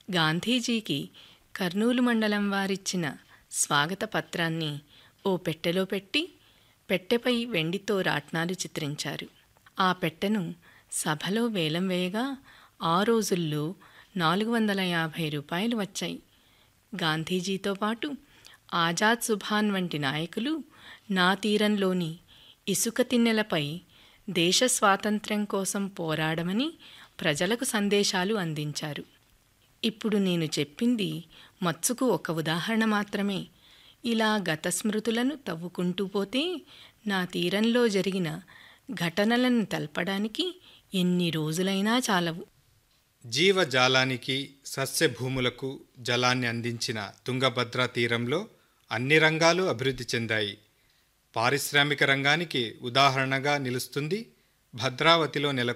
గాంధీజీకి కర్నూలు మండలం వారిచ్చిన స్వాగత పత్రాన్ని ఓ పెట్టెలో పెట్టి పెట్టెపై వెండితో రాట్నాలు చిత్రించారు ఆ పెట్టెను సభలో వేలం వేయగా ఆ రోజుల్లో నాలుగు వందల యాభై రూపాయలు వచ్చాయి గాంధీజీతో పాటు ఆజాద్ సుభాన్ వంటి నాయకులు నా తీరంలోని ఇసుక తిన్నెలపై దేశ స్వాతంత్ర్యం కోసం పోరాడమని ప్రజలకు సందేశాలు అందించారు ఇప్పుడు నేను చెప్పింది మత్సుకు ఒక ఉదాహరణ మాత్రమే ఇలా గత స్మృతులను తవ్వుకుంటూ పోతే నా తీరంలో జరిగిన ఘటనలను తెలపడానికి ఎన్ని రోజులైనా చాలవు జీవజాలానికి సస్యభూములకు జలాన్ని అందించిన తుంగభద్ర తీరంలో అన్ని రంగాలు అభివృద్ధి చెందాయి పారిశ్రామిక రంగానికి ఉదాహరణగా నిలుస్తుంది భద్రావతిలో నెలకొన్న